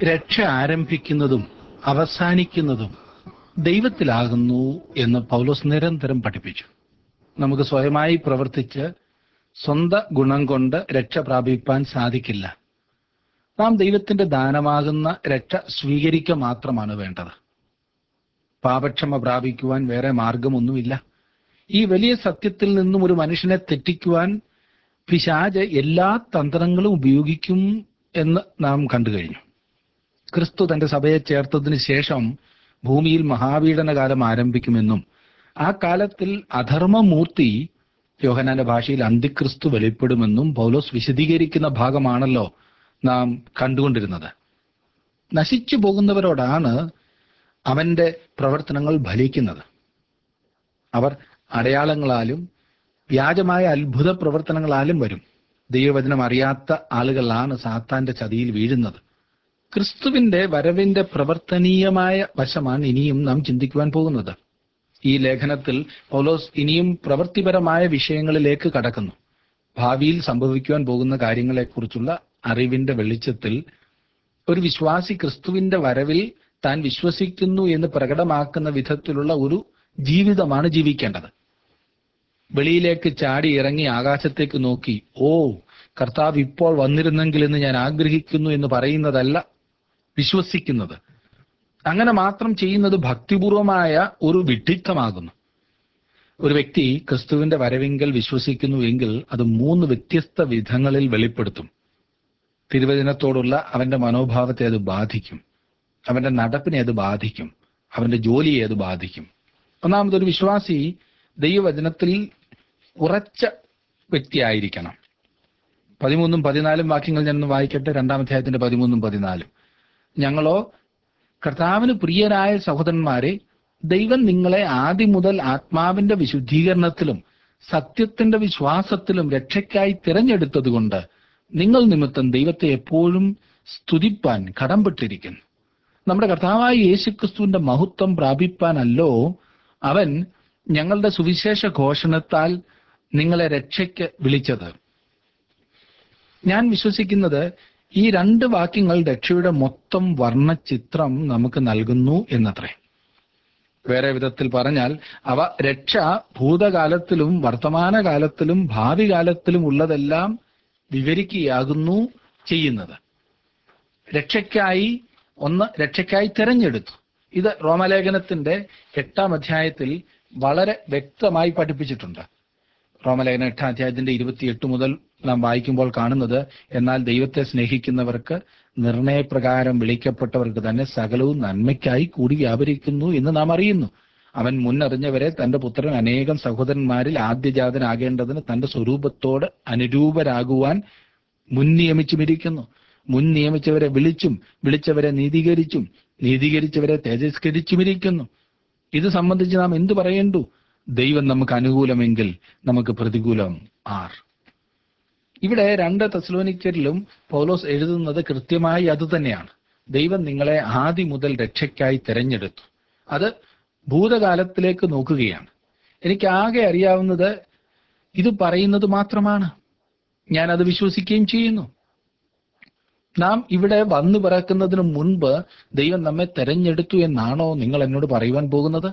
രക്ഷ ആരംഭിക്കുന്നതും അവസാനിക്കുന്നതും ദൈവത്തിലാകുന്നു എന്ന് പൗലോസ് നിരന്തരം പഠിപ്പിച്ചു നമുക്ക് സ്വയമായി പ്രവർത്തിച്ച് സ്വന്ത ഗുണം കൊണ്ട് രക്ഷ പ്രാപിപ്പാൻ സാധിക്കില്ല നാം ദൈവത്തിന്റെ ദാനമാകുന്ന രക്ഷ സ്വീകരിക്കുക മാത്രമാണ് വേണ്ടത് പാപക്ഷമ പ്രാപിക്കുവാൻ വേറെ മാർഗമൊന്നുമില്ല ഈ വലിയ സത്യത്തിൽ നിന്നും ഒരു മനുഷ്യനെ തെറ്റിക്കുവാൻ പിശാജ് എല്ലാ തന്ത്രങ്ങളും ഉപയോഗിക്കും എന്ന് നാം കണ്ടു കഴിഞ്ഞു ക്രിസ്തു തന്റെ സഭയെ ചേർത്തതിന് ശേഷം ഭൂമിയിൽ മഹാപീഡന കാലം ആരംഭിക്കുമെന്നും ആ കാലത്തിൽ അധർമ്മമൂർത്തി യോഹനാന്റെ ഭാഷയിൽ അന്തിക്രിസ്തു വെളിപ്പെടുമെന്നും പൗലോസ് വിശദീകരിക്കുന്ന ഭാഗമാണല്ലോ നാം കണ്ടുകൊണ്ടിരുന്നത് നശിച്ചു പോകുന്നവരോടാണ് അവന്റെ പ്രവർത്തനങ്ങൾ ഫലിക്കുന്നത് അവർ അടയാളങ്ങളാലും വ്യാജമായ അത്ഭുത പ്രവർത്തനങ്ങളാലും വരും ദൈവവചനം അറിയാത്ത ആളുകളാണ് സാത്താന്റെ ചതിയിൽ വീഴുന്നത് ക്രിസ്തുവിന്റെ വരവിന്റെ പ്രവർത്തനീയമായ വശമാണ് ഇനിയും നാം ചിന്തിക്കുവാൻ പോകുന്നത് ഈ ലേഖനത്തിൽ പൗലോസ് ഇനിയും പ്രവൃത്തിപരമായ വിഷയങ്ങളിലേക്ക് കടക്കുന്നു ഭാവിയിൽ സംഭവിക്കുവാൻ പോകുന്ന കാര്യങ്ങളെക്കുറിച്ചുള്ള അറിവിന്റെ വെളിച്ചത്തിൽ ഒരു വിശ്വാസി ക്രിസ്തുവിന്റെ വരവിൽ താൻ വിശ്വസിക്കുന്നു എന്ന് പ്രകടമാക്കുന്ന വിധത്തിലുള്ള ഒരു ജീവിതമാണ് ജീവിക്കേണ്ടത് വെളിയിലേക്ക് ചാടി ഇറങ്ങി ആകാശത്തേക്ക് നോക്കി ഓ കർത്താവ് ഇപ്പോൾ വന്നിരുന്നെങ്കിൽ എന്ന് ഞാൻ ആഗ്രഹിക്കുന്നു എന്ന് പറയുന്നതല്ല വിശ്വസിക്കുന്നത് അങ്ങനെ മാത്രം ചെയ്യുന്നത് ഭക്തിപൂർവമായ ഒരു വിഡ്ഢിത്തമാകുന്നു ഒരു വ്യക്തി ക്രിസ്തുവിന്റെ വരവിങ്കൽ വിശ്വസിക്കുന്നു എങ്കിൽ അത് മൂന്ന് വ്യത്യസ്ത വിധങ്ങളിൽ വെളിപ്പെടുത്തും തിരുവചനത്തോടുള്ള അവന്റെ മനോഭാവത്തെ അത് ബാധിക്കും അവന്റെ നടപ്പിനെ അത് ബാധിക്കും അവന്റെ ജോലിയെ അത് ബാധിക്കും ഒന്നാമതൊരു വിശ്വാസി ദൈവവചനത്തിൽ ഉറച്ച വ്യക്തിയായിരിക്കണം പതിമൂന്നും പതിനാലും വാക്യങ്ങൾ ഞാൻ ഒന്ന് വായിക്കട്ടെ രണ്ടാമധ്യായത്തിന്റെ പതിമൂന്നും പതിനാലും ഞങ്ങളോ കർത്താവിന് പ്രിയരായ സഹോദരന്മാരെ ദൈവം നിങ്ങളെ ആദ്യം മുതൽ ആത്മാവിന്റെ വിശുദ്ധീകരണത്തിലും സത്യത്തിന്റെ വിശ്വാസത്തിലും രക്ഷയ്ക്കായി തിരഞ്ഞെടുത്തതുകൊണ്ട് നിങ്ങൾ നിമിത്തം ദൈവത്തെ എപ്പോഴും സ്തുതിപ്പാൻ കടംപെട്ടിരിക്കുന്നു നമ്മുടെ കർത്താവായ യേശുക്രിസ്തുവിന്റെ മഹത്വം പ്രാപിപ്പാനല്ലോ അവൻ ഞങ്ങളുടെ സുവിശേഷ ഘോഷണത്താൽ നിങ്ങളെ രക്ഷയ്ക്ക് വിളിച്ചത് ഞാൻ വിശ്വസിക്കുന്നത് ഈ രണ്ട് വാക്യങ്ങൾ രക്ഷയുടെ മൊത്തം വർണ്ണചിത്രം നമുക്ക് നൽകുന്നു എന്നത്രേ വേറെ വിധത്തിൽ പറഞ്ഞാൽ അവ രക്ഷ ഭൂതകാലത്തിലും വർത്തമാനകാലത്തിലും ഭാവി കാലത്തിലും ഉള്ളതെല്ലാം വിവരിക്കുകയാകുന്നു ചെയ്യുന്നത് രക്ഷയ്ക്കായി ഒന്ന് രക്ഷയ്ക്കായി തിരഞ്ഞെടുത്തു ഇത് റോമലേഖനത്തിന്റെ എട്ടാം അധ്യായത്തിൽ വളരെ വ്യക്തമായി പഠിപ്പിച്ചിട്ടുണ്ട് റോമലേഖന എട്ടാം അധ്യായത്തിന്റെ ഇരുപത്തിയെട്ട് മുതൽ നാം വായിക്കുമ്പോൾ കാണുന്നത് എന്നാൽ ദൈവത്തെ സ്നേഹിക്കുന്നവർക്ക് നിർണയപ്രകാരം വിളിക്കപ്പെട്ടവർക്ക് തന്നെ സകലവും നന്മയ്ക്കായി കൂടി വ്യാപരിക്കുന്നു എന്ന് നാം അറിയുന്നു അവൻ മുന്നറിഞ്ഞവരെ തന്റെ പുത്രൻ അനേകം സഹോദരന്മാരിൽ ആദ്യജാതനാകേണ്ടതിന് തന്റെ സ്വരൂപത്തോട് അനുരൂപരാകുവാൻ മുൻ നിയമിച്ചുമിരിക്കുന്നു മുൻ നിയമിച്ചവരെ വിളിച്ചും വിളിച്ചവരെ നീതീകരിച്ചും നീതീകരിച്ചവരെ തേജസ്കരിച്ചുമിരിക്കുന്നു ഇത് സംബന്ധിച്ച് നാം എന്തു പറയേണ്ടു ദൈവം നമുക്ക് അനുകൂലമെങ്കിൽ നമുക്ക് പ്രതികൂലം ആർ ഇവിടെ രണ്ട് തെസ്ലോനിക്കരിലും പൗലോസ് എഴുതുന്നത് കൃത്യമായി അത് തന്നെയാണ് ദൈവം നിങ്ങളെ ആദ്യം മുതൽ രക്ഷയ്ക്കായി തിരഞ്ഞെടുത്തു അത് ഭൂതകാലത്തിലേക്ക് നോക്കുകയാണ് എനിക്ക് ആകെ അറിയാവുന്നത് ഇത് പറയുന്നത് മാത്രമാണ് ഞാൻ അത് വിശ്വസിക്കുകയും ചെയ്യുന്നു നാം ഇവിടെ വന്നു പിറക്കുന്നതിന് മുൻപ് ദൈവം നമ്മെ തെരഞ്ഞെടുത്തു എന്നാണോ നിങ്ങൾ എന്നോട് പറയുവാൻ പോകുന്നത്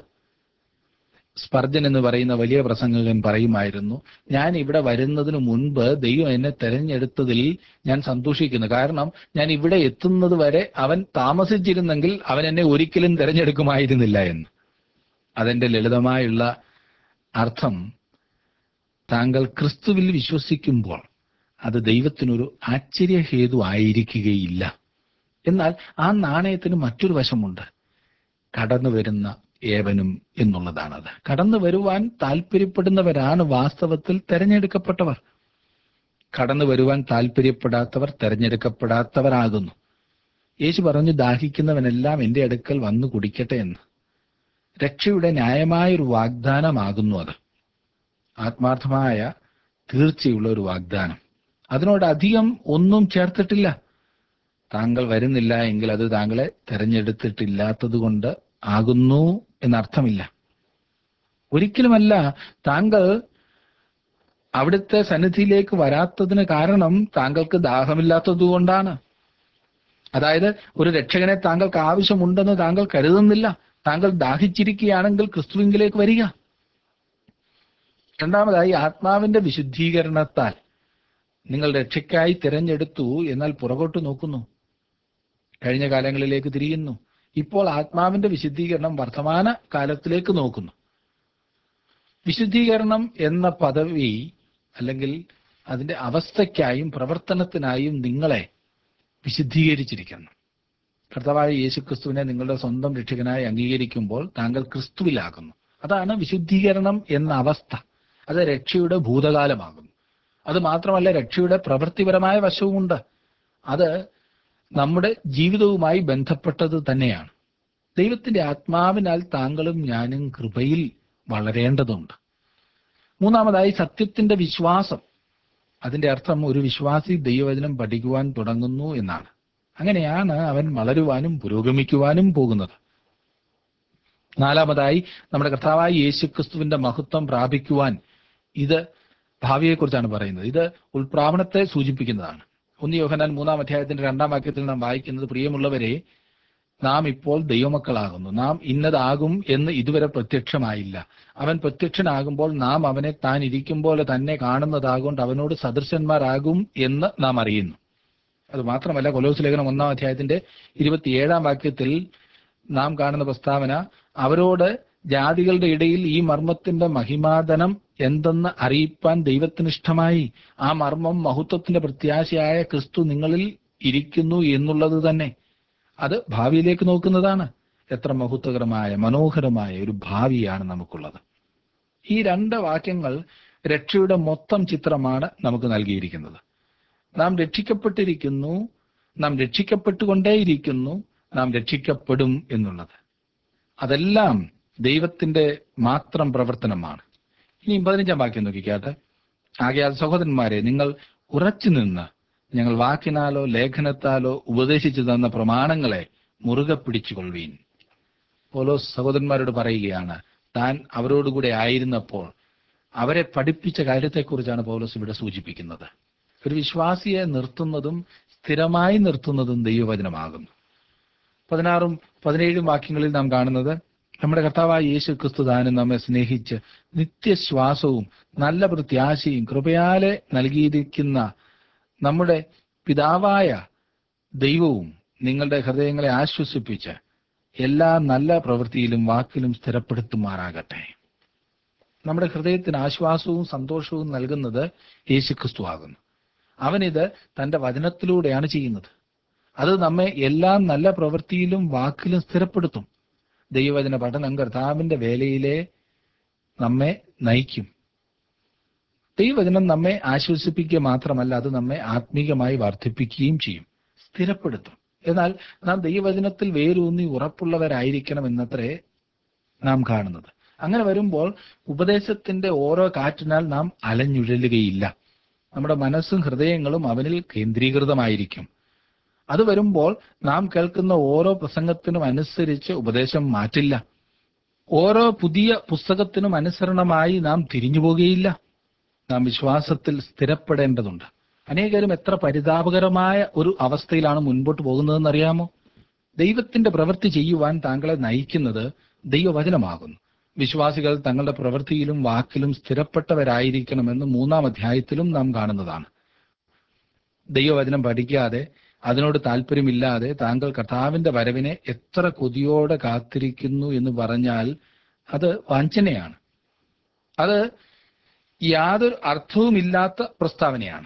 സ്പർജൻ എന്ന് പറയുന്ന വലിയ പ്രസംഗകൻ പറയുമായിരുന്നു ഞാൻ ഇവിടെ വരുന്നതിന് മുൻപ് ദൈവം എന്നെ തെരഞ്ഞെടുത്തതിൽ ഞാൻ സന്തോഷിക്കുന്നു കാരണം ഞാൻ ഇവിടെ എത്തുന്നത് വരെ അവൻ താമസിച്ചിരുന്നെങ്കിൽ അവൻ എന്നെ ഒരിക്കലും തെരഞ്ഞെടുക്കുമായിരുന്നില്ല എന്ന് അതെന്റെ ലളിതമായുള്ള അർത്ഥം താങ്കൾ ക്രിസ്തുവിൽ വിശ്വസിക്കുമ്പോൾ അത് ദൈവത്തിനൊരു ആശ്ചര്യഹേതു ആയിരിക്കുകയില്ല എന്നാൽ ആ നാണയത്തിന് മറ്റൊരു വശമുണ്ട് കടന്നു വരുന്ന ഏവനും എന്നുള്ളതാണത് കടന്നു വരുവാൻ താല്പര്യപ്പെടുന്നവരാണ് വാസ്തവത്തിൽ തെരഞ്ഞെടുക്കപ്പെട്ടവർ കടന്നു വരുവാൻ താല്പര്യപ്പെടാത്തവർ തെരഞ്ഞെടുക്കപ്പെടാത്തവരാകുന്നു യേശു പറഞ്ഞു ദാഹിക്കുന്നവനെല്ലാം എൻ്റെ അടുക്കൽ വന്നു കുടിക്കട്ടെ എന്ന് രക്ഷയുടെ ന്യായമായൊരു വാഗ്ദാനമാകുന്നു അത് ആത്മാർത്ഥമായ തീർച്ചയുള്ള ഒരു വാഗ്ദാനം അതിനോട് അധികം ഒന്നും ചേർത്തിട്ടില്ല താങ്കൾ വരുന്നില്ല എങ്കിൽ അത് താങ്കളെ തെരഞ്ഞെടുത്തിട്ടില്ലാത്തത് കൊണ്ട് ആകുന്നു എന്നർത്ഥമില്ല ഒരിക്കലുമല്ല താങ്കൾ അവിടുത്തെ സന്നിധിയിലേക്ക് വരാത്തതിന് കാരണം താങ്കൾക്ക് ദാഹമില്ലാത്തത് കൊണ്ടാണ് അതായത് ഒരു രക്ഷകനെ താങ്കൾക്ക് ആവശ്യമുണ്ടെന്ന് താങ്കൾ കരുതുന്നില്ല താങ്കൾ ദാഹിച്ചിരിക്കുകയാണെങ്കിൽ ക്രിസ്തുവിങ്കിലേക്ക് വരിക രണ്ടാമതായി ആത്മാവിന്റെ വിശുദ്ധീകരണത്താൽ നിങ്ങൾ രക്ഷയ്ക്കായി തിരഞ്ഞെടുത്തു എന്നാൽ പുറകോട്ട് നോക്കുന്നു കഴിഞ്ഞ കാലങ്ങളിലേക്ക് തിരിയുന്നു ഇപ്പോൾ ആത്മാവിന്റെ വിശുദ്ധീകരണം വർത്തമാന കാലത്തിലേക്ക് നോക്കുന്നു വിശുദ്ധീകരണം എന്ന പദവി അല്ലെങ്കിൽ അതിന്റെ അവസ്ഥയ്ക്കായും പ്രവർത്തനത്തിനായും നിങ്ങളെ വിശുദ്ധീകരിച്ചിരിക്കുന്നു കർത്താവായ യേശുക്രിസ്തുവിനെ നിങ്ങളുടെ സ്വന്തം രക്ഷകനായി അംഗീകരിക്കുമ്പോൾ താങ്കൾ ക്രിസ്തുവിലാകുന്നു അതാണ് വിശുദ്ധീകരണം എന്ന അവസ്ഥ അത് രക്ഷയുടെ ഭൂതകാലമാകുന്നു അത് മാത്രമല്ല രക്ഷയുടെ പ്രവൃത്തിപരമായ വശവുമുണ്ട് അത് നമ്മുടെ ജീവിതവുമായി ബന്ധപ്പെട്ടത് തന്നെയാണ് ദൈവത്തിന്റെ ആത്മാവിനാൽ താങ്കളും ഞാനും കൃപയിൽ വളരേണ്ടതുണ്ട് മൂന്നാമതായി സത്യത്തിന്റെ വിശ്വാസം അതിന്റെ അർത്ഥം ഒരു വിശ്വാസി ദൈവവചനം പഠിക്കുവാൻ തുടങ്ങുന്നു എന്നാണ് അങ്ങനെയാണ് അവൻ വളരുവാനും പുരോഗമിക്കുവാനും പോകുന്നത് നാലാമതായി നമ്മുടെ കർത്താവായ യേശുക്രിസ്തുവിന്റെ മഹത്വം പ്രാപിക്കുവാൻ ഇത് ഭാവിയെക്കുറിച്ചാണ് പറയുന്നത് ഇത് ഉൾപ്രാവണത്തെ സൂചിപ്പിക്കുന്നതാണ് ഒന്ന് യോഹനാൻ മൂന്നാം അധ്യായത്തിന്റെ രണ്ടാം വാക്യത്തിൽ നാം വായിക്കുന്നത് പ്രിയമുള്ളവരെ നാം ഇപ്പോൾ ദൈവമക്കളാകുന്നു നാം ഇന്നതാകും എന്ന് ഇതുവരെ പ്രത്യക്ഷമായില്ല അവൻ പ്രത്യക്ഷനാകുമ്പോൾ നാം അവനെ താൻ ഇരിക്കും പോലെ തന്നെ കാണുന്നതാകൊണ്ട് അവനോട് സദൃശന്മാരാകും എന്ന് നാം അറിയുന്നു അത് മാത്രമല്ല കൊലോസ് ലേഖനം ഒന്നാം അധ്യായത്തിന്റെ ഇരുപത്തിയേഴാം വാക്യത്തിൽ നാം കാണുന്ന പ്രസ്താവന അവരോട് ജാതികളുടെ ഇടയിൽ ഈ മർമ്മത്തിന്റെ മഹിമാതനം എന്തെന്ന് അറിയിപ്പാൻ ദൈവത്തിന് ഇഷ്ടമായി ആ മർമ്മം മഹത്വത്തിന്റെ പ്രത്യാശയായ ക്രിസ്തു നിങ്ങളിൽ ഇരിക്കുന്നു എന്നുള്ളത് തന്നെ അത് ഭാവിയിലേക്ക് നോക്കുന്നതാണ് എത്ര മഹത്വകരമായ മനോഹരമായ ഒരു ഭാവിയാണ് നമുക്കുള്ളത് ഈ രണ്ട് വാക്യങ്ങൾ രക്ഷയുടെ മൊത്തം ചിത്രമാണ് നമുക്ക് നൽകിയിരിക്കുന്നത് നാം രക്ഷിക്കപ്പെട്ടിരിക്കുന്നു നാം രക്ഷിക്കപ്പെട്ടുകൊണ്ടേയിരിക്കുന്നു നാം രക്ഷിക്കപ്പെടും എന്നുള്ളത് അതെല്ലാം ദൈവത്തിന്റെ മാത്രം പ്രവർത്തനമാണ് ഇനി പതിനഞ്ചാം വാക്യം നോക്കിക്കാട്ടെ ആകയാൽ സഹോദരന്മാരെ നിങ്ങൾ ഉറച്ചു നിന്ന് ഞങ്ങൾ വാക്കിനാലോ ലേഖനത്താലോ ഉപദേശിച്ചു തന്ന പ്രമാണങ്ങളെ മുറുകെ പിടിച്ചുകൊള്ളുവീൻ പോലോസ് സഹോദരന്മാരോട് പറയുകയാണ് താൻ അവരോടുകൂടെ ആയിരുന്നപ്പോൾ അവരെ പഠിപ്പിച്ച കാര്യത്തെക്കുറിച്ചാണ് പൗലോസ് ഇവിടെ സൂചിപ്പിക്കുന്നത് ഒരു വിശ്വാസിയെ നിർത്തുന്നതും സ്ഥിരമായി നിർത്തുന്നതും ദൈവവചനമാകുന്നു പതിനാറും പതിനേഴും വാക്യങ്ങളിൽ നാം കാണുന്നത് നമ്മുടെ കർത്താവായ യേശു ക്രിസ്തു താനും നമ്മെ സ്നേഹിച്ച് നിത്യശ്വാസവും നല്ല പ്രത്യാശയും കൃപയാലെ നൽകിയിരിക്കുന്ന നമ്മുടെ പിതാവായ ദൈവവും നിങ്ങളുടെ ഹൃദയങ്ങളെ ആശ്വസിപ്പിച്ച് എല്ലാ നല്ല പ്രവൃത്തിയിലും വാക്കിലും സ്ഥിരപ്പെടുത്തുമാറാകട്ടെ നമ്മുടെ ഹൃദയത്തിന് ആശ്വാസവും സന്തോഷവും നൽകുന്നത് യേശുക്രിസ്തു ആകുന്നു അവനിത് തന്റെ വചനത്തിലൂടെയാണ് ചെയ്യുന്നത് അത് നമ്മെ എല്ലാ നല്ല പ്രവൃത്തിയിലും വാക്കിലും സ്ഥിരപ്പെടുത്തും ദൈവവചന പഠനം കർത്താവിന്റെ വേലയിലെ നമ്മെ നയിക്കും ദൈവവചനം നമ്മെ ആശ്വസിപ്പിക്കുക മാത്രമല്ല അത് നമ്മെ ആത്മീകമായി വർദ്ധിപ്പിക്കുകയും ചെയ്യും സ്ഥിരപ്പെടുത്തും എന്നാൽ നാം ദൈവവചനത്തിൽ വേരൂന്നി ഉറപ്പുള്ളവരായിരിക്കണം എന്നത്രേ നാം കാണുന്നത് അങ്ങനെ വരുമ്പോൾ ഉപദേശത്തിന്റെ ഓരോ കാറ്റിനാൽ നാം അലഞ്ഞുഴലുകയില്ല നമ്മുടെ മനസ്സും ഹൃദയങ്ങളും അവനിൽ കേന്ദ്രീകൃതമായിരിക്കും അത് വരുമ്പോൾ നാം കേൾക്കുന്ന ഓരോ പ്രസംഗത്തിനും അനുസരിച്ച് ഉപദേശം മാറ്റില്ല ഓരോ പുതിയ പുസ്തകത്തിനും അനുസരണമായി നാം തിരിഞ്ഞു പോകുകയില്ല നാം വിശ്വാസത്തിൽ സ്ഥിരപ്പെടേണ്ടതുണ്ട് അനേകരും എത്ര പരിതാപകരമായ ഒരു അവസ്ഥയിലാണ് മുൻപോട്ട് പോകുന്നതെന്ന് അറിയാമോ ദൈവത്തിന്റെ പ്രവൃത്തി ചെയ്യുവാൻ താങ്കളെ നയിക്കുന്നത് ദൈവവചനമാകുന്നു വിശ്വാസികൾ തങ്ങളുടെ പ്രവൃത്തിയിലും വാക്കിലും സ്ഥിരപ്പെട്ടവരായിരിക്കണമെന്ന് മൂന്നാം അധ്യായത്തിലും നാം കാണുന്നതാണ് ദൈവവചനം പഠിക്കാതെ അതിനോട് താല്പര്യമില്ലാതെ താങ്കൾ കർത്താവിന്റെ വരവിനെ എത്ര കൊതിയോടെ കാത്തിരിക്കുന്നു എന്ന് പറഞ്ഞാൽ അത് വഞ്ചനയാണ് അത് യാതൊരു അർത്ഥവുമില്ലാത്ത പ്രസ്താവനയാണ്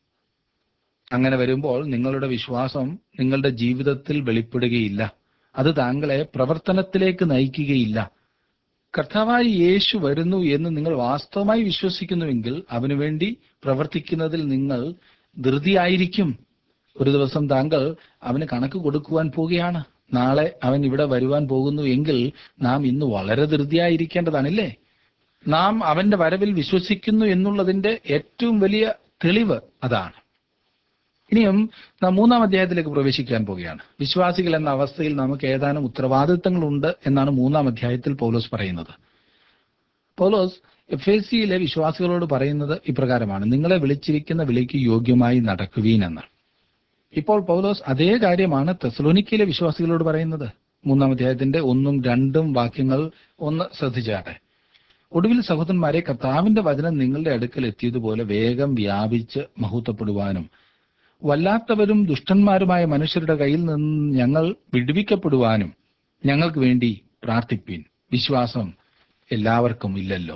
അങ്ങനെ വരുമ്പോൾ നിങ്ങളുടെ വിശ്വാസം നിങ്ങളുടെ ജീവിതത്തിൽ വെളിപ്പെടുകയില്ല അത് താങ്കളെ പ്രവർത്തനത്തിലേക്ക് നയിക്കുകയില്ല കർത്താവായി യേശു വരുന്നു എന്ന് നിങ്ങൾ വാസ്തവമായി വിശ്വസിക്കുന്നുവെങ്കിൽ അവനുവേണ്ടി പ്രവർത്തിക്കുന്നതിൽ നിങ്ങൾ ധൃതിയായിരിക്കും ഒരു ദിവസം താങ്കൾ അവന് കണക്ക് കൊടുക്കുവാൻ പോവുകയാണ് നാളെ അവൻ ഇവിടെ വരുവാൻ പോകുന്നു എങ്കിൽ നാം ഇന്ന് വളരെ ധൃതിയായിരിക്കേണ്ടതാണല്ലേ നാം അവന്റെ വരവിൽ വിശ്വസിക്കുന്നു എന്നുള്ളതിന്റെ ഏറ്റവും വലിയ തെളിവ് അതാണ് ഇനിയും നാം മൂന്നാം അധ്യായത്തിലേക്ക് പ്രവേശിക്കാൻ പോവുകയാണ് വിശ്വാസികൾ എന്ന അവസ്ഥയിൽ നമുക്ക് ഏതാനും ഉത്തരവാദിത്തങ്ങളുണ്ട് എന്നാണ് മൂന്നാം അധ്യായത്തിൽ പൗലോസ് പറയുന്നത് പൗലോസ് എഫ് എ സിയിലെ വിശ്വാസികളോട് പറയുന്നത് ഇപ്രകാരമാണ് നിങ്ങളെ വിളിച്ചിരിക്കുന്ന വിളിക്ക് യോഗ്യമായി നടക്കുവീൻ എന്ന് ഇപ്പോൾ പൗലോസ് അതേ കാര്യമാണ് തെസലോനിക്കയിലെ വിശ്വാസികളോട് പറയുന്നത് മൂന്നാം അധ്യായത്തിന്റെ ഒന്നും രണ്ടും വാക്യങ്ങൾ ഒന്ന് ശ്രദ്ധിച്ചാട്ടെ ഒടുവിൽ സഹോദരന്മാരെ കർത്താവിന്റെ വചനം നിങ്ങളുടെ അടുക്കൽ എത്തിയതുപോലെ വേഗം വ്യാപിച്ച് മഹത്വപ്പെടുവാനും വല്ലാത്തവരും ദുഷ്ടന്മാരുമായ മനുഷ്യരുടെ കയ്യിൽ നിന്ന് ഞങ്ങൾ വിടുവിക്കപ്പെടുവാനും ഞങ്ങൾക്ക് വേണ്ടി പ്രാർത്ഥിപ്പീൻ വിശ്വാസം എല്ലാവർക്കും ഇല്ലല്ലോ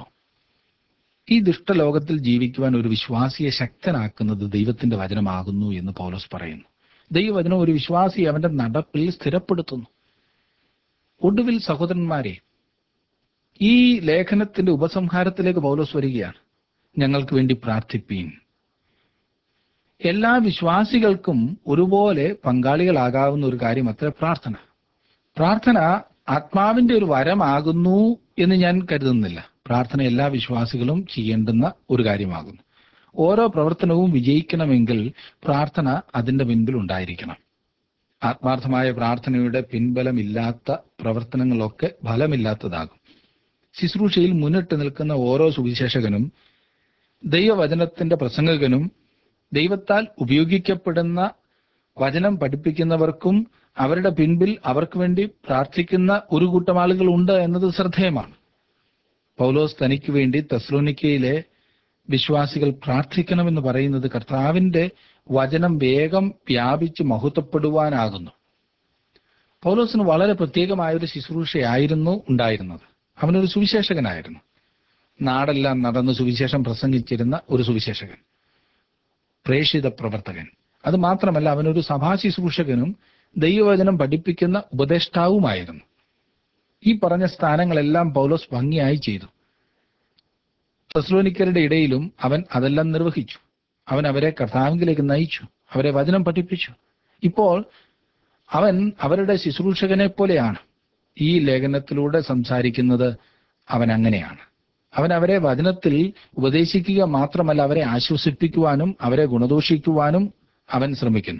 ഈ ദുഷ്ടലോകത്തിൽ ജീവിക്കുവാൻ ഒരു വിശ്വാസിയെ ശക്തനാക്കുന്നത് ദൈവത്തിന്റെ വചനമാകുന്നു എന്ന് പൗലോസ് പറയുന്നു ദൈവവചനം ഒരു വിശ്വാസി അവന്റെ നടപ്പിൽ സ്ഥിരപ്പെടുത്തുന്നു ഒടുവിൽ സഹോദരന്മാരെ ഈ ലേഖനത്തിന്റെ ഉപസംഹാരത്തിലേക്ക് പൗലോസ് വരികയാണ് ഞങ്ങൾക്ക് വേണ്ടി പ്രാർത്ഥിപ്പീൻ എല്ലാ വിശ്വാസികൾക്കും ഒരുപോലെ പങ്കാളികളാകാവുന്ന ഒരു കാര്യം അത്ര പ്രാർത്ഥന പ്രാർത്ഥന ആത്മാവിന്റെ ഒരു വരമാകുന്നു എന്ന് ഞാൻ കരുതുന്നില്ല പ്രാർത്ഥന എല്ലാ വിശ്വാസികളും ചെയ്യേണ്ടുന്ന ഒരു കാര്യമാകുന്നു ഓരോ പ്രവർത്തനവും വിജയിക്കണമെങ്കിൽ പ്രാർത്ഥന അതിന്റെ പിൻപിൽ ഉണ്ടായിരിക്കണം ആത്മാർത്ഥമായ പ്രാർത്ഥനയുടെ പിൻബലമില്ലാത്ത പ്രവർത്തനങ്ങളൊക്കെ ഫലമില്ലാത്തതാകും ശുശ്രൂഷയിൽ മുന്നിട്ട് നിൽക്കുന്ന ഓരോ സുവിശേഷകനും ദൈവവചനത്തിന്റെ പ്രസംഗകനും ദൈവത്താൽ ഉപയോഗിക്കപ്പെടുന്ന വചനം പഠിപ്പിക്കുന്നവർക്കും അവരുടെ പിൻപിൽ അവർക്ക് വേണ്ടി പ്രാർത്ഥിക്കുന്ന ഒരു കൂട്ടം ആളുകൾ ഉണ്ട് എന്നത് ശ്രദ്ധേയമാണ് പൗലോസ് തനിക്ക് വേണ്ടി തെസ്ലോനിക്കയിലെ വിശ്വാസികൾ പ്രാർത്ഥിക്കണമെന്ന് പറയുന്നത് കർത്താവിന്റെ വചനം വേഗം വ്യാപിച്ച് മഹത്വപ്പെടുവാനാകുന്നു പൗലോസിന് വളരെ പ്രത്യേകമായ ഒരു ശുശ്രൂഷയായിരുന്നു ഉണ്ടായിരുന്നത് അവനൊരു സുവിശേഷകനായിരുന്നു നാടെല്ലാം നടന്ന് സുവിശേഷം പ്രസംഗിച്ചിരുന്ന ഒരു സുവിശേഷകൻ പ്രേഷിത പ്രവർത്തകൻ അത് മാത്രമല്ല അവനൊരു സഭാ ശുശ്രൂഷകനും ദൈവവചനം പഠിപ്പിക്കുന്ന ഉപദേഷ്ടാവുമായിരുന്നു ഈ പറഞ്ഞ സ്ഥാനങ്ങളെല്ലാം പൗലോസ് ഭംഗിയായി ചെയ്തു തെസ്ലോനിക്കരുടെ ഇടയിലും അവൻ അതെല്ലാം നിർവഹിച്ചു അവൻ അവരെ കർത്താവിലേക്ക് നയിച്ചു അവരെ വചനം പഠിപ്പിച്ചു ഇപ്പോൾ അവൻ അവരുടെ ശുശ്രൂഷകനെ പോലെയാണ് ഈ ലേഖനത്തിലൂടെ സംസാരിക്കുന്നത് അവൻ അങ്ങനെയാണ് അവൻ അവരെ വചനത്തിൽ ഉപദേശിക്കുക മാത്രമല്ല അവരെ ആശ്വസിപ്പിക്കുവാനും അവരെ ഗുണദോഷിക്കുവാനും അവൻ ശ്രമിക്കുന്നു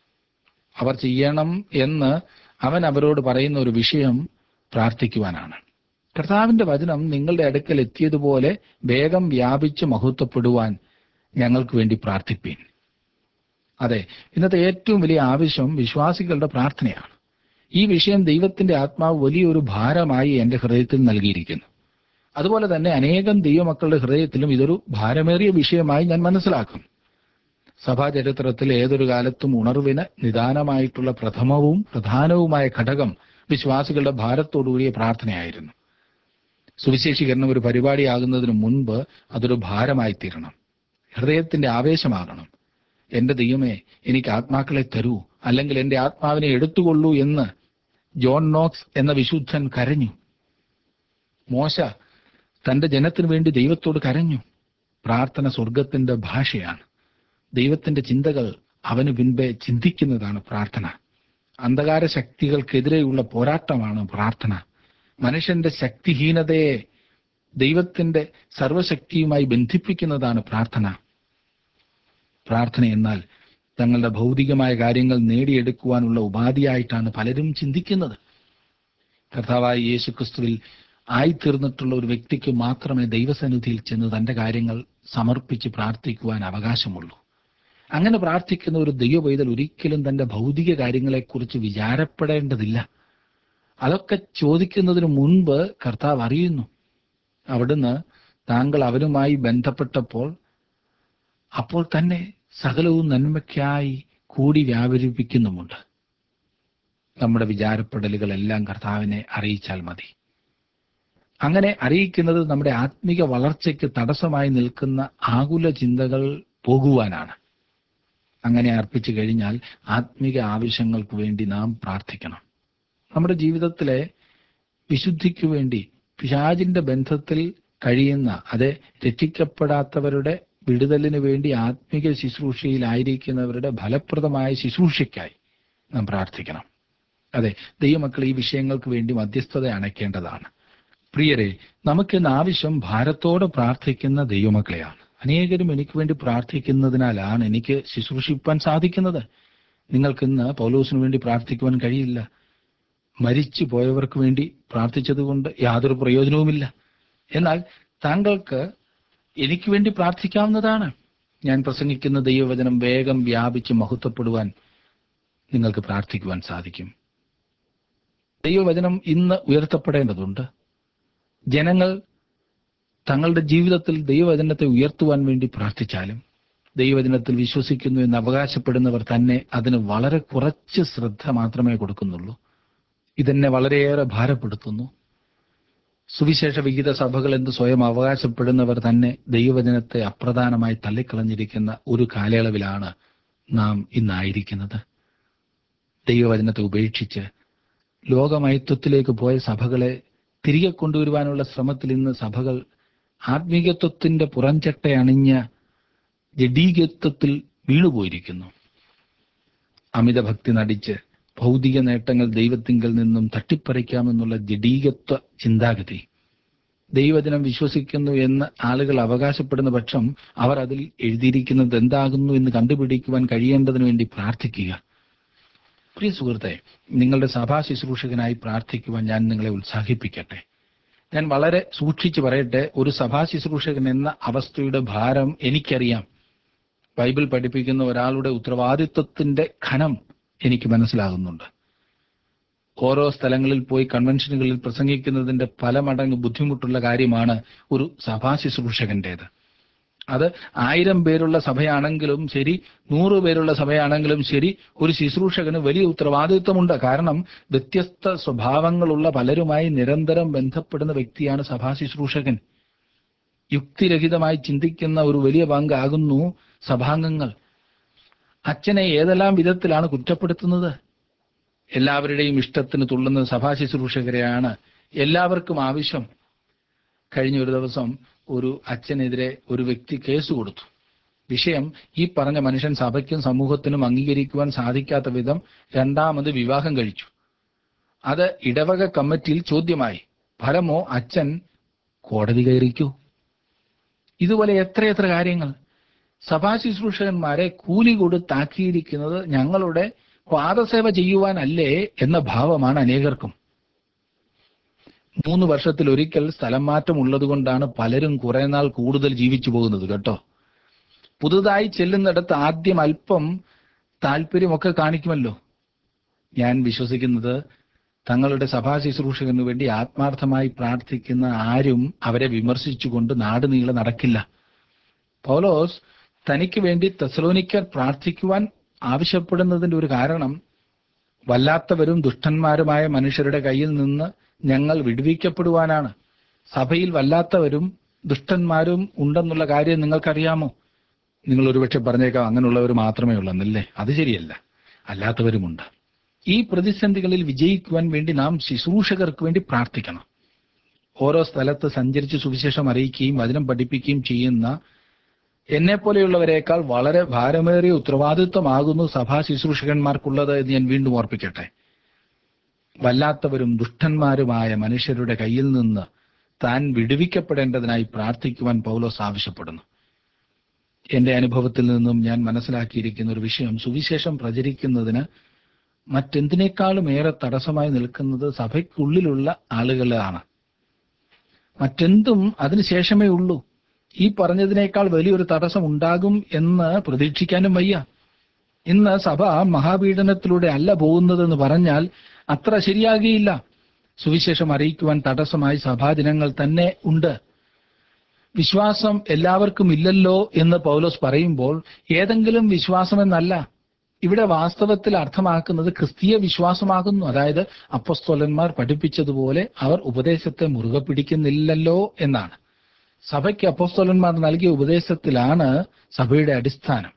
അവർ ചെയ്യണം എന്ന് അവൻ അവരോട് പറയുന്ന ഒരു വിഷയം പ്രാർത്ഥിക്കുവാനാണ് കർത്താവിന്റെ വചനം നിങ്ങളുടെ അടുക്കൽ എത്തിയതുപോലെ വേഗം വ്യാപിച്ച് മഹത്വപ്പെടുവാൻ ഞങ്ങൾക്ക് വേണ്ടി പ്രാർത്ഥിപ്പീൻ അതെ ഇന്നത്തെ ഏറ്റവും വലിയ ആവശ്യം വിശ്വാസികളുടെ പ്രാർത്ഥനയാണ് ഈ വിഷയം ദൈവത്തിന്റെ ആത്മാവ് വലിയൊരു ഭാരമായി എന്റെ ഹൃദയത്തിൽ നൽകിയിരിക്കുന്നു അതുപോലെ തന്നെ അനേകം ദൈവമക്കളുടെ ഹൃദയത്തിലും ഇതൊരു ഭാരമേറിയ വിഷയമായി ഞാൻ മനസ്സിലാക്കും സഭാചരിത്രത്തിൽ ഏതൊരു കാലത്തും ഉണർവിന് നിദാനമായിട്ടുള്ള പ്രഥമവും പ്രധാനവുമായ ഘടകം വിശ്വാസികളുടെ ഭാരത്തോടുകൂടിയ പ്രാർത്ഥനയായിരുന്നു സുവിശേഷീകരണം ഒരു പരിപാടിയാകുന്നതിന് മുൻപ് അതൊരു ഭാരമായി തീരണം ഹൃദയത്തിന്റെ ആവേശമാകണം എന്റെ ദൈവമേ എനിക്ക് ആത്മാക്കളെ തരൂ അല്ലെങ്കിൽ എന്റെ ആത്മാവിനെ എടുത്തുകൊള്ളൂ എന്ന് ജോൺ നോക്സ് എന്ന വിശുദ്ധൻ കരഞ്ഞു മോശ തന്റെ ജനത്തിനു വേണ്ടി ദൈവത്തോട് കരഞ്ഞു പ്രാർത്ഥന സ്വർഗത്തിന്റെ ഭാഷയാണ് ദൈവത്തിന്റെ ചിന്തകൾ അവന് പിൻപേ ചിന്തിക്കുന്നതാണ് പ്രാർത്ഥന അന്ധകാര ശക്തികൾക്കെതിരെയുള്ള പോരാട്ടമാണ് പ്രാർത്ഥന മനുഷ്യന്റെ ശക്തിഹീനതയെ ദൈവത്തിന്റെ സർവശക്തിയുമായി ബന്ധിപ്പിക്കുന്നതാണ് പ്രാർത്ഥന പ്രാർത്ഥന എന്നാൽ തങ്ങളുടെ ഭൗതികമായ കാര്യങ്ങൾ നേടിയെടുക്കുവാനുള്ള ഉപാധിയായിട്ടാണ് പലരും ചിന്തിക്കുന്നത് കർത്താവായ യേശുക്രിസ്തുവിൽ ആയിത്തീർന്നിട്ടുള്ള ഒരു വ്യക്തിക്ക് മാത്രമേ ദൈവസന്നിധിയിൽ ചെന്ന് തന്റെ കാര്യങ്ങൾ സമർപ്പിച്ച് പ്രാർത്ഥിക്കുവാൻ അവകാശമുള്ളൂ അങ്ങനെ പ്രാർത്ഥിക്കുന്ന ഒരു ദൈവപൈതൽ ഒരിക്കലും തന്റെ ഭൗതിക കാര്യങ്ങളെക്കുറിച്ച് വിചാരപ്പെടേണ്ടതില്ല അതൊക്കെ ചോദിക്കുന്നതിന് മുൻപ് കർത്താവ് അറിയുന്നു അവിടുന്ന് താങ്കൾ അവരുമായി ബന്ധപ്പെട്ടപ്പോൾ അപ്പോൾ തന്നെ സകലവും നന്മയ്ക്കായി കൂടി വ്യാപരിപ്പിക്കുന്നുമുണ്ട് നമ്മുടെ വിചാരപ്പെടലുകളെല്ലാം കർത്താവിനെ അറിയിച്ചാൽ മതി അങ്ങനെ അറിയിക്കുന്നത് നമ്മുടെ ആത്മീക വളർച്ചയ്ക്ക് തടസ്സമായി നിൽക്കുന്ന ആകുല ചിന്തകൾ പോകുവാനാണ് അങ്ങനെ അർപ്പിച്ചു കഴിഞ്ഞാൽ ആത്മീക ആവശ്യങ്ങൾക്ക് വേണ്ടി നാം പ്രാർത്ഥിക്കണം നമ്മുടെ ജീവിതത്തിലെ വിശുദ്ധിക്ക് വേണ്ടി പിശാചിന്റെ ബന്ധത്തിൽ കഴിയുന്ന അത് രക്ഷിക്കപ്പെടാത്തവരുടെ വിടുതലിന് വേണ്ടി ആത്മീക ശുശ്രൂഷയിലായിരിക്കുന്നവരുടെ ഫലപ്രദമായ ശുശ്രൂഷയ്ക്കായി നാം പ്രാർത്ഥിക്കണം അതെ ദൈവമക്കൾ ഈ വിഷയങ്ങൾക്ക് വേണ്ടി മധ്യസ്ഥത അണയ്ക്കേണ്ടതാണ് പ്രിയരെ നമുക്കിന്ന് ആവശ്യം ഭാരത്തോടെ പ്രാർത്ഥിക്കുന്ന ദൈവമക്കളെയാണ് അനേകരും എനിക്ക് വേണ്ടി പ്രാർത്ഥിക്കുന്നതിനാലാണ് എനിക്ക് ശുശ്രൂഷിപ്പാൻ സാധിക്കുന്നത് നിങ്ങൾക്കിന്ന് പൗലോസിന് വേണ്ടി പ്രാർത്ഥിക്കുവാൻ കഴിയില്ല മരിച്ചു പോയവർക്ക് വേണ്ടി പ്രാർത്ഥിച്ചതുകൊണ്ട് യാതൊരു പ്രയോജനവുമില്ല എന്നാൽ താങ്കൾക്ക് എനിക്ക് വേണ്ടി പ്രാർത്ഥിക്കാവുന്നതാണ് ഞാൻ പ്രസംഗിക്കുന്ന ദൈവവചനം വേഗം വ്യാപിച്ച് മഹത്വപ്പെടുവാൻ നിങ്ങൾക്ക് പ്രാർത്ഥിക്കുവാൻ സാധിക്കും ദൈവവചനം ഇന്ന് ഉയർത്തപ്പെടേണ്ടതുണ്ട് ജനങ്ങൾ തങ്ങളുടെ ജീവിതത്തിൽ ദൈവവചനത്തെ ഉയർത്തുവാൻ വേണ്ടി പ്രാർത്ഥിച്ചാലും ദൈവവചനത്തിൽ വിശ്വസിക്കുന്നു എന്ന് അവകാശപ്പെടുന്നവർ തന്നെ അതിന് വളരെ കുറച്ച് ശ്രദ്ധ മാത്രമേ കൊടുക്കുന്നുള്ളൂ ഇതെന്നെ വളരെയേറെ ഭാരപ്പെടുത്തുന്നു സുവിശേഷ വിഹിത സഭകൾ എന്ന് സ്വയം അവകാശപ്പെടുന്നവർ തന്നെ ദൈവവചനത്തെ അപ്രധാനമായി തള്ളിക്കളഞ്ഞിരിക്കുന്ന ഒരു കാലയളവിലാണ് നാം ഇന്നായിരിക്കുന്നത് ദൈവവചനത്തെ ഉപേക്ഷിച്ച് ലോകമയത്വത്തിലേക്ക് പോയ സഭകളെ തിരികെ കൊണ്ടുവരുവാനുള്ള ശ്രമത്തിൽ ഇന്ന് സഭകൾ ആത്മീകത്വത്തിന്റെ പുറംചട്ട അണിഞ്ഞ ജഡീകത്വത്തിൽ വീണുപോയിരിക്കുന്നു അമിതഭക്തി നടിച്ച് ഭൗതിക നേട്ടങ്ങൾ ദൈവത്തിങ്കൽ നിന്നും തട്ടിപ്പറിക്കാമെന്നുള്ള ജഡീകത്വ ചിന്താഗതി ദൈവജനം വിശ്വസിക്കുന്നു എന്ന് ആളുകൾ അവകാശപ്പെടുന്ന പക്ഷം അവർ അതിൽ എഴുതിയിരിക്കുന്നത് എന്താകുന്നു എന്ന് കണ്ടുപിടിക്കുവാൻ കഴിയേണ്ടതിനു വേണ്ടി പ്രാർത്ഥിക്കുക പ്രിയ സുഹൃത്തെ നിങ്ങളുടെ സഭാ ശുശ്രൂഷകനായി പ്രാർത്ഥിക്കുവാൻ ഞാൻ നിങ്ങളെ ഉത്സാഹിപ്പിക്കട്ടെ ഞാൻ വളരെ സൂക്ഷിച്ചു പറയട്ടെ ഒരു സഭാ ശുശ്രൂഷകൻ എന്ന അവസ്ഥയുടെ ഭാരം എനിക്കറിയാം ബൈബിൾ പഠിപ്പിക്കുന്ന ഒരാളുടെ ഉത്തരവാദിത്വത്തിന്റെ ഖനം എനിക്ക് മനസ്സിലാകുന്നുണ്ട് ഓരോ സ്ഥലങ്ങളിൽ പോയി കൺവെൻഷനുകളിൽ പ്രസംഗിക്കുന്നതിന്റെ പല മടങ്ങ് ബുദ്ധിമുട്ടുള്ള കാര്യമാണ് ഒരു സഭാ ശുശ്രൂഷകന്റേത് അത് ആയിരം പേരുള്ള സഭയാണെങ്കിലും ശരി നൂറ് പേരുള്ള സഭയാണെങ്കിലും ശരി ഒരു ശുശ്രൂഷകന് വലിയ ഉത്തരവാദിത്വമുണ്ട് കാരണം വ്യത്യസ്ത സ്വഭാവങ്ങളുള്ള പലരുമായി നിരന്തരം ബന്ധപ്പെടുന്ന വ്യക്തിയാണ് സഭാ ശുശ്രൂഷകൻ യുക്തിരഹിതമായി ചിന്തിക്കുന്ന ഒരു വലിയ പങ്കാകുന്നു സഭാംഗങ്ങൾ അച്ഛനെ ഏതെല്ലാം വിധത്തിലാണ് കുറ്റപ്പെടുത്തുന്നത് എല്ലാവരുടെയും ഇഷ്ടത്തിന് തുള്ളുന്ന സഭാ ശുശ്രൂഷകരെയാണ് എല്ലാവർക്കും ആവശ്യം കഴിഞ്ഞ ഒരു ദിവസം ഒരു അച്ഛനെതിരെ ഒരു വ്യക്തി കേസ് കൊടുത്തു വിഷയം ഈ പറഞ്ഞ മനുഷ്യൻ സഭയ്ക്കും സമൂഹത്തിനും അംഗീകരിക്കുവാൻ സാധിക്കാത്ത വിധം രണ്ടാമത് വിവാഹം കഴിച്ചു അത് ഇടവക കമ്മിറ്റിയിൽ ചോദ്യമായി ഫലമോ അച്ഛൻ കോടതി കയറിക്കൂ ഇതുപോലെ എത്രയെത്ര കാര്യങ്ങൾ സഭാ ശുശ്രൂഷകന്മാരെ കൂലി കൊടുത്താക്കിയിരിക്കുന്നത് ഞങ്ങളുടെ പാദസേവ ചെയ്യുവാനല്ലേ എന്ന ഭാവമാണ് അനേകർക്കും മൂന്ന് വർഷത്തിൽ ഒരിക്കൽ സ്ഥലം മാറ്റം ഉള്ളതുകൊണ്ടാണ് പലരും കുറെ നാൾ കൂടുതൽ ജീവിച്ചു പോകുന്നത് കേട്ടോ പുതുതായി ചെല്ലുന്നിടത്ത് ആദ്യം അല്പം താല്പര്യമൊക്കെ കാണിക്കുമല്ലോ ഞാൻ വിശ്വസിക്കുന്നത് തങ്ങളുടെ സഭാ ശുശ്രൂഷകന് വേണ്ടി ആത്മാർത്ഥമായി പ്രാർത്ഥിക്കുന്ന ആരും അവരെ വിമർശിച്ചുകൊണ്ട് നാട് നീളെ നടക്കില്ല പൗലോസ് തനിക്ക് വേണ്ടി തെസലോനിക്കർ പ്രാർത്ഥിക്കുവാൻ ആവശ്യപ്പെടുന്നതിന്റെ ഒരു കാരണം വല്ലാത്തവരും ദുഷ്ടന്മാരുമായ മനുഷ്യരുടെ കയ്യിൽ നിന്ന് ഞങ്ങൾ വിടുവിക്കപ്പെടുവാനാണ് സഭയിൽ വല്ലാത്തവരും ദുഷ്ടന്മാരും ഉണ്ടെന്നുള്ള കാര്യം നിങ്ങൾക്കറിയാമോ നിങ്ങൾ ഒരുപക്ഷെ പറഞ്ഞേക്കാം അങ്ങനെയുള്ളവർ മാത്രമേ ഉള്ളെന്നല്ലേ അത് ശരിയല്ല അല്ലാത്തവരുമുണ്ട് ഈ പ്രതിസന്ധികളിൽ വിജയിക്കുവാൻ വേണ്ടി നാം ശുശ്രൂഷകർക്ക് വേണ്ടി പ്രാർത്ഥിക്കണം ഓരോ സ്ഥലത്ത് സഞ്ചരിച്ച് സുവിശേഷം അറിയിക്കുകയും വചനം പഠിപ്പിക്കുകയും ചെയ്യുന്ന എന്നെ പോലെയുള്ളവരെക്കാൾ വളരെ ഭാരമേറിയ ഉത്തരവാദിത്വമാകുന്നു സഭാ ശുശ്രൂഷകന്മാർക്കുള്ളത് എന്ന് ഞാൻ വീണ്ടും ഓർപ്പിക്കട്ടെ വല്ലാത്തവരും ദുഷ്ടന്മാരുമായ മനുഷ്യരുടെ കയ്യിൽ നിന്ന് താൻ വിടുവിക്കപ്പെടേണ്ടതിനായി പ്രാർത്ഥിക്കുവാൻ പൗലോസ് ആവശ്യപ്പെടുന്നു എന്റെ അനുഭവത്തിൽ നിന്നും ഞാൻ മനസ്സിലാക്കിയിരിക്കുന്ന ഒരു വിഷയം സുവിശേഷം പ്രചരിക്കുന്നതിന് മറ്റെന്തിനേക്കാളും ഏറെ തടസ്സമായി നിൽക്കുന്നത് സഭയ്ക്കുള്ളിലുള്ള ആളുകളാണ് മറ്റെന്തും അതിനുശേഷമേ ഉള്ളൂ ഈ പറഞ്ഞതിനേക്കാൾ വലിയൊരു തടസ്സം ഉണ്ടാകും എന്ന് പ്രതീക്ഷിക്കാനും വയ്യ ഇന്ന് സഭ മഹാപീഡനത്തിലൂടെ അല്ല പോകുന്നതെന്ന് പറഞ്ഞാൽ അത്ര ശരിയാകുകയില്ല സുവിശേഷം അറിയിക്കുവാൻ തടസ്സമായി സഭാജനങ്ങൾ തന്നെ ഉണ്ട് വിശ്വാസം എല്ലാവർക്കും ഇല്ലല്ലോ എന്ന് പൗലോസ് പറയുമ്പോൾ ഏതെങ്കിലും വിശ്വാസമെന്നല്ല ഇവിടെ വാസ്തവത്തിൽ അർത്ഥമാക്കുന്നത് ക്രിസ്തീയ വിശ്വാസമാകുന്നു അതായത് അപ്പസ്തോലന്മാർ പഠിപ്പിച്ചതുപോലെ അവർ ഉപദേശത്തെ മുറുകെ പിടിക്കുന്നില്ലല്ലോ എന്നാണ് സഭയ്ക്ക് അപ്പസ്തോലന്മാർ നൽകിയ ഉപദേശത്തിലാണ് സഭയുടെ അടിസ്ഥാനം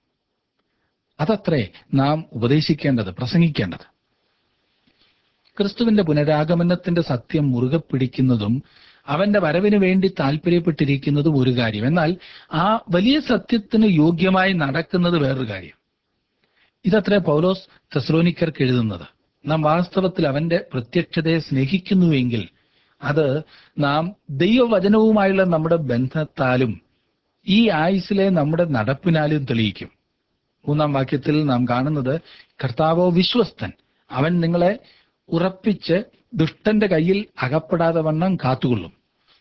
അതത്രേ നാം ഉപദേശിക്കേണ്ടത് പ്രസംഗിക്കേണ്ടത് ക്രിസ്തുവിന്റെ പുനരാഗമനത്തിന്റെ സത്യം മുറുകെ പിടിക്കുന്നതും അവന്റെ വരവിന് വേണ്ടി താല്പര്യപ്പെട്ടിരിക്കുന്നതും ഒരു കാര്യം എന്നാൽ ആ വലിയ സത്യത്തിന് യോഗ്യമായി നടക്കുന്നത് വേറൊരു കാര്യം ഇതത്രേ പൗലോസ് തെസ്ലോനിക്കർക്ക് എഴുതുന്നത് നാം വാസ്തവത്തിൽ അവന്റെ പ്രത്യക്ഷതയെ സ്നേഹിക്കുന്നുവെങ്കിൽ അത് നാം ദൈവവചനവുമായുള്ള നമ്മുടെ ബന്ധത്താലും ഈ ആയുസിലെ നമ്മുടെ നടപ്പിനാലും തെളിയിക്കും മൂന്നാം വാക്യത്തിൽ നാം കാണുന്നത് കർത്താവോ വിശ്വസ്തൻ അവൻ നിങ്ങളെ ഉറപ്പിച്ച് ദുഷ്ടന്റെ കയ്യിൽ അകപ്പെടാതെ വണ്ണം കാത്തുകൊള്ളും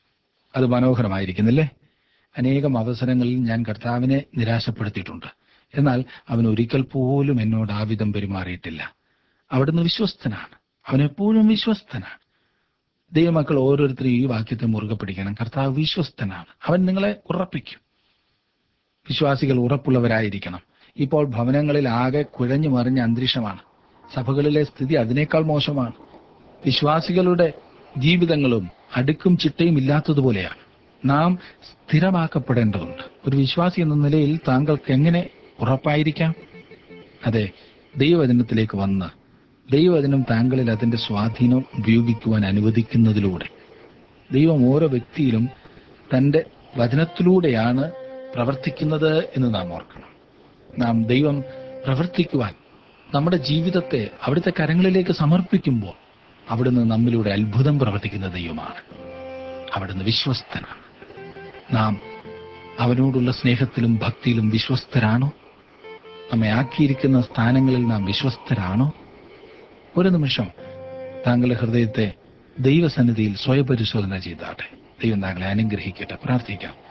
അത് മനോഹരമായിരിക്കുന്നില്ലേ അനേകം അവസരങ്ങളിൽ ഞാൻ കർത്താവിനെ നിരാശപ്പെടുത്തിയിട്ടുണ്ട് എന്നാൽ അവൻ ഒരിക്കൽ പോലും എന്നോട് ആ വിധം പെരുമാറിയിട്ടില്ല അവിടുന്ന് വിശ്വസ്തനാണ് അവൻ എപ്പോഴും വിശ്വസ്തനാണ് ദൈവമക്കൾ ഓരോരുത്തരും ഈ വാക്യത്തെ മുറുകെ പിടിക്കണം കർത്താവ് വിശ്വസ്തനാണ് അവൻ നിങ്ങളെ ഉറപ്പിക്കും വിശ്വാസികൾ ഉറപ്പുള്ളവരായിരിക്കണം ഇപ്പോൾ ഭവനങ്ങളിൽ ആകെ കുഴഞ്ഞു മറിഞ്ഞ അന്തരീക്ഷമാണ് സഭകളിലെ സ്ഥിതി അതിനേക്കാൾ മോശമാണ് വിശ്വാസികളുടെ ജീവിതങ്ങളും അടുക്കും ചിട്ടയും ഇല്ലാത്തതുപോലെയാണ് നാം സ്ഥിരമാക്കപ്പെടേണ്ടതുണ്ട് ഒരു വിശ്വാസി എന്ന നിലയിൽ താങ്കൾക്ക് എങ്ങനെ ഉറപ്പായിരിക്കാം അതെ ദൈവവചനത്തിലേക്ക് വന്ന് ദൈവവചനം താങ്കളിൽ അതിന്റെ സ്വാധീനം ഉപയോഗിക്കുവാൻ അനുവദിക്കുന്നതിലൂടെ ദൈവം ഓരോ വ്യക്തിയിലും തന്റെ വചനത്തിലൂടെയാണ് പ്രവർത്തിക്കുന്നത് എന്ന് നാം ഓർക്കണം നാം ദൈവം പ്രവർത്തിക്കുവാൻ നമ്മുടെ ജീവിതത്തെ അവിടുത്തെ കരങ്ങളിലേക്ക് സമർപ്പിക്കുമ്പോൾ അവിടുന്ന് നമ്മിലൂടെ അത്ഭുതം പ്രവർത്തിക്കുന്ന ദൈവമാണ് അവിടുന്ന് വിശ്വസ്തനാണ് നാം അവനോടുള്ള സ്നേഹത്തിലും ഭക്തിയിലും വിശ്വസ്തരാണോ നമ്മെ ആക്കിയിരിക്കുന്ന സ്ഥാനങ്ങളിൽ നാം വിശ്വസ്തരാണോ ഒരു നിമിഷം താങ്കളുടെ ഹൃദയത്തെ ദൈവസന്നിധിയിൽ സ്വയപരിശോധന ചെയ്താട്ടെ ദൈവം താങ്കളെ അനുഗ്രഹിക്കട്ടെ പ്രാർത്ഥിക്കാം